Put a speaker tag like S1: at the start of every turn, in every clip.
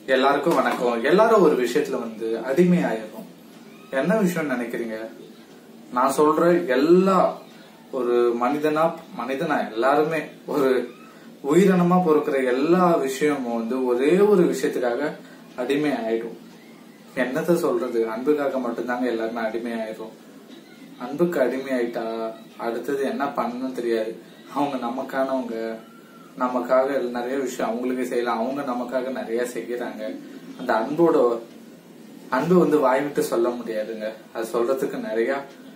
S1: எல்லாருக்கும் வணக்கம் எல்லாரும் ஒரு விஷயத்துல வந்து அடிமை ஆயிரும் என்ன விஷயம் நினைக்கிறீங்க நான் சொல்ற எல்லா ஒரு மனிதனா மனிதனா எல்லாருமே ஒரு உயிரினமா பொறுக்கிற எல்லா விஷயமும் வந்து ஒரே ஒரு விஷயத்துக்காக அடிமை ஆயிடும் என்னத்த சொல்றது அன்புக்காக மட்டும்தாங்க எல்லாருமே அடிமை ஆயிரும் அன்புக்கு அடிமை ஆயிட்டா அடுத்தது என்ன பண்ணணும் தெரியாது அவங்க நமக்கானவங்க நமக்காக நிறைய விஷயம் அவங்களுக்கு செய்யலாம் அவங்க நமக்காக நிறைய செய்யறாங்க அந்த அன்போட அன்பு வந்து வாய் விட்டு சொல்ல முடியாதுங்க அது சொல்றதுக்கு நிறைய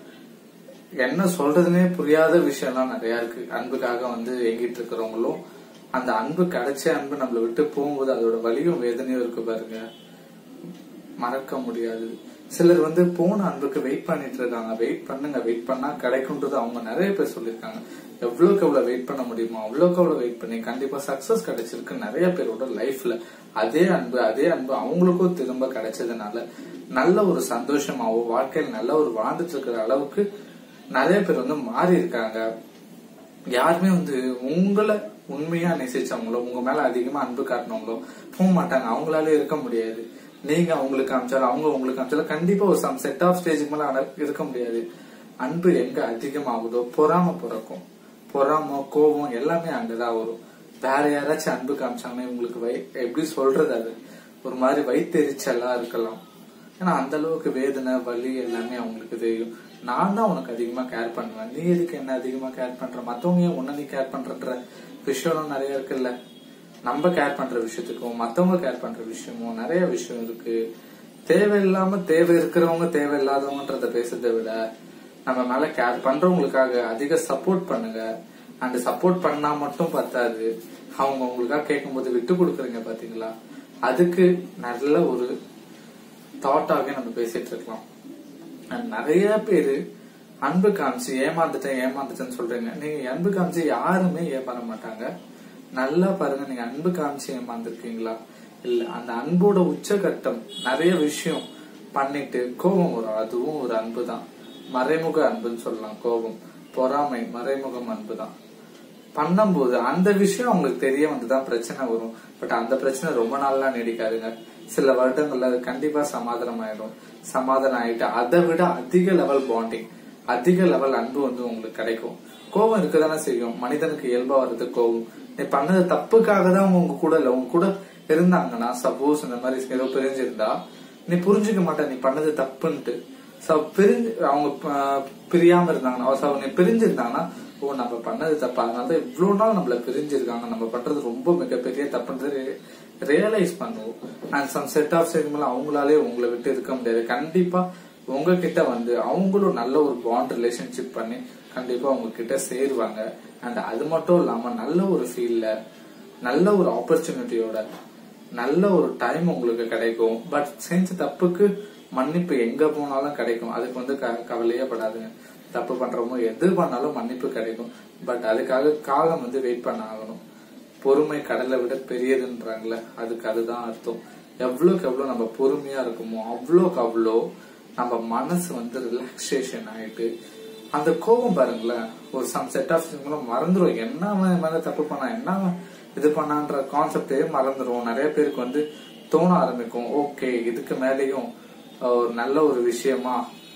S1: என்ன சொல்றதுனே புரியாத விஷயம்லாம் நிறைய இருக்கு அன்புக்காக வந்து எங்கிட்டு இருக்கிறவங்களும் அந்த அன்பு கிடைச்ச அன்பு நம்மளை விட்டு போகும்போது அதோட வலியும் வேதனையும் இருக்கு பாருங்க மறக்க முடியாது சிலர் வந்து போன அன்புக்கு வெயிட் பண்ணிட்டு இருக்காங்க வெயிட் பண்ணுங்க வெயிட் பண்ணா கிடைக்கும்ன்றது அவங்க நிறைய பேர் சொல்லியிருக்காங்க எவ்வளவுக்கு எவ்வளவு வெயிட் பண்ண முடியுமோ அவ்வளவுக்கு எவ்வளவு வெயிட் பண்ணி கண்டிப்பா சக்சஸ் கிடைச்சிருக்கு நிறைய பேரோட லைஃப்ல அதே அன்பு அதே அன்பு அவங்களுக்கும் திரும்ப கிடைச்சதுனால நல்ல ஒரு சந்தோஷமாவோ வாழ்க்கையில் நல்ல ஒரு வாழ்ந்துட்டு இருக்கிற அளவுக்கு நிறைய பேர் வந்து மாறி இருக்காங்க யாருமே வந்து உங்களை உண்மையா நேசிச்சவங்களோ உங்க மேல அதிகமா அன்பு காட்டினவங்களோ போக மாட்டாங்க அவங்களால இருக்க முடியாது நீங்க அவங்களுக்கு அமைச்சாலும் அவங்க உங்களுக்கு அமைச்சாலும் கண்டிப்பா ஒரு சம் செட் ஆஃப் ஸ்டேஜுக்கு மேல அட- இருக்க முடியாது அன்பு எங்க அதிகமாகுதோ பொறாம பிறக்கும் பொறாம கோபம் எல்லாமே அங்கதான் வரும் வேற யாராச்சும் அன்பு காமிச்சாங்கன்னா உங்களுக்கு வை எப்படி சொல்றது அது ஒரு மாதிரி வயிற்றெரிச்சலா இருக்கலாம் ஏன்னா அந்த அளவுக்கு வேதனை வலி எல்லாமே அவங்களுக்கு தெரியும் நான் தான் உனக்கு அதிகமா கேர் பண்ணுவேன் நீ எதுக்கு என்ன அதிகமா கேர் பண்ற மத்தவங்க ஏன் உன்ன நீ கேர் பண்றன்ற விஷயம் நிறைய இருக்குல்ல நம்ம கேர் பண்ற விஷயத்துக்கும் மத்தவங்க கேர் பண்ற விஷயமும் நிறைய விஷயம் இருக்கு தேவையில்லாம தேவை இருக்கிறவங்க தேவையில்லாதவங்கன்றத பேசுறதை விட நம்ம மேல கேர் பண்றவங்களுக்காக அதிக சப்போர்ட் பண்ணுங்க அண்ட் சப்போர்ட் பண்ணா மட்டும் பத்தாது அவங்க உங்களுக்காக கேட்கும்போது விட்டு கொடுக்குறீங்க பாத்தீங்களா அதுக்கு நல்ல ஒரு தாட்டாவே நம்ம பேசிட்டு இருக்கலாம் And நிறைய பேரு அன்பு காமிச்சு ஏமாந்துட்டேன் ஏமாந்துட்டேன்னு சொல்றீங்க நீங்க அன்பு காமிச்சு யாருமே ஏமாற மாட்டாங்க நல்லா பாருங்க நீங்க அன்பு காமிச்சு ஏமாந்துருக்கீங்களா இல்ல அந்த அன்போட உச்சகட்டம் நிறைய விஷயம் பண்ணிட்டு கோபம் வரும் அதுவும் ஒரு அன்பு தான் மறைமுக அன்புன்னு சொல்லலாம் கோபம் பொறாமை மறைமுகம் அன்பு தான் பண்ணும்போது அந்த விஷயம் அவங்களுக்கு தெரிய வந்துதான் பிரச்சனை வரும் பட் அந்த பிரச்சனை ரொம்ப நாள்லாம் நீடிக்காதுங்க சில வருடங்கள்ல அது கண்டிப்பா சமாதானம் ஆயிடும் சமாதானம் ஆயிட்டு அதை விட அதிக லெவல் பாண்டிங் அதிக லெவல் அன்பு வந்து உங்களுக்கு கிடைக்கும் கோபம் இருக்கதானே செய்யும் மனிதனுக்கு இயல்பா வர்றது கோபம் நீ பண்ணது தப்புக்காக தான் அவங்க உங்க கூட இல்ல உங்க கூட இருந்தாங்கன்னா சப்போஸ் இந்த மாதிரி ஏதோ பிரிஞ்சிருந்தா நீ புரிஞ்சுக்க மாட்ட நீ பண்ணது தப்புன்ட்டு சோ பிரிஞ்சு அவங்க ப- பிரியாம இருந்தாங்கன்னா so அவங்க பிரிஞ்சிருந்தாங்கன்னா ஓ நம்ம பண்ணது தப்பு அதனால இவ்வளவு நாள் நம்மள பிரிஞ்சிருக்காங்க நம்ம பண்றது ரொம்ப மிகப்பெரிய தப்புன்றது ரியலைஸ் பண்ணுவோம் and some set of segment அவங்களாலே உங்களை விட்டு இருக்க முடியாது கண்டிப்பா உங்ககிட்ட வந்து அவங்களும் நல்ல ஒரு பாண்ட் ரிலேஷன்ஷிப் பண்ணி கண்டிப்பா உங்ககிட்ட சேருவாங்க அண்ட் அது மட்டும் இல்லாம நல்ல ஒரு ஃபீல்ட்ல நல்ல ஒரு ஆப்பர்ச்சுனிட்டியோட நல்ல ஒரு டைம் உங்களுக்கு கிடைக்கும் பட் செஞ்ச தப்புக்கு மன்னிப்பு எங்க போனாலும் கிடைக்கும் அதுக்கு வந்து க- கவலையே படாதுங்க தப்பு பண்றவங்க எது பண்ணாலும் மன்னிப்பு கிடைக்கும் பட் அதுக்காக காலம் வந்து வெயிட் பண்ண ஆகணும் பொறுமை கடலை விட பெரியதுன்றாங்கல்ல அதுக்கு அதுதான் அர்த்தம் எவ்வளவுக்கு எவ்வளவு நம்ம பொறுமையா இருக்குமோ அவ்வளோக்கு அவ்வளோ நம்ம மனசு வந்து ரிலாக்ஸேஷன் ஆயிட்டு அந்த கோபம் பாருங்களேன் ஒரு சம் செட் ஆஃப் மறந்துடும் என்ன அவன் என் மேல தப்பு பண்ணா என்ன அவன் இது பண்ணான்ற கான்செப்டே மறந்துடும் நிறைய பேருக்கு வந்து தோண ஆரம்பிக்கும் ஓகே இதுக்கு மேலேயும் அஹ், ஒரு நல்ல ஒரு விஷயமா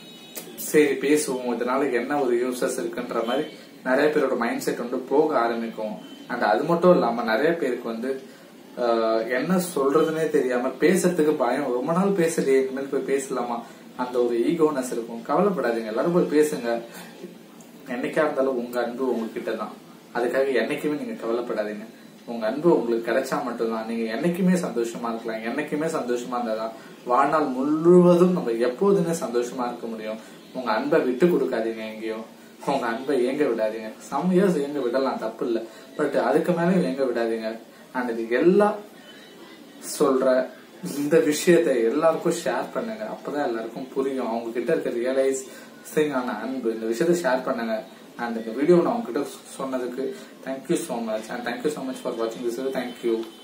S1: சரி பேசுவோம் இதனால என்ன ஒரு யூசஸ் இருக்குன்ற மாதிரி நிறைய பேரோட மைண்ட் செட் வந்து போக ஆரம்பிக்கும் அண்ட் அது மட்டும் இல்லாம நிறைய பேருக்கு வந்து ஆஹ், என்ன சொல்றதுனே தெரியாம பேசுறதுக்கு பயம் ரொம்ப நாள் பேசலையே இனிமேல் போய் பேசலாமா அந்த ஒரு ஈகோனஸ் இருக்கும் கவலைப்படாதீங்க எல்லாரும் போய் பேசுங்க என்னைக்கா இருந்தாலும் உங்க அன்பு உங்ககிட்ட தான் அதுக்காக என்னைக்குமே நீங்க கவலைப்படாதீங்க உங்க அன்பு உங்களுக்கு கிடைச்சா மட்டும்தான் நீங்க என்னைக்குமே சந்தோஷமா இருக்கலாம் என்னைக்குமே சந்தோஷமா இருந்தாதான் வாழ்நாள் முழுவதும் நம்ம எப்போதுமே சந்தோஷமா இருக்க முடியும் உங்க அன்பை விட்டு கொடுக்காதீங்க எங்கேயும் உங்க அன்பை ஏங்க விடாதீங்க சம் இயர்ஸ் ஏங்க விடலாம் தப்பு இல்ல பட் அதுக்கு மேல ஏங்க விடாதீங்க அண்ட் இது எல்லாம் சொல்ற இந்த விஷயத்தை எல்லாருக்கும் ஷேர் பண்ணுங்க அப்பதான் எல்லாருக்கும் புரியும் அவங்க கிட்ட இருக்க ரியலைஸ் ஆன அன்பு இந்த விஷயத்தை ஷேர் பண்ணுங்க அண்ட் இந்த வீடியோ நான் உங்ககிட்ட சொன்னதுக்கு thank you so much and thank you so much for வாட்சிங் திஸ் தேங்க்யூ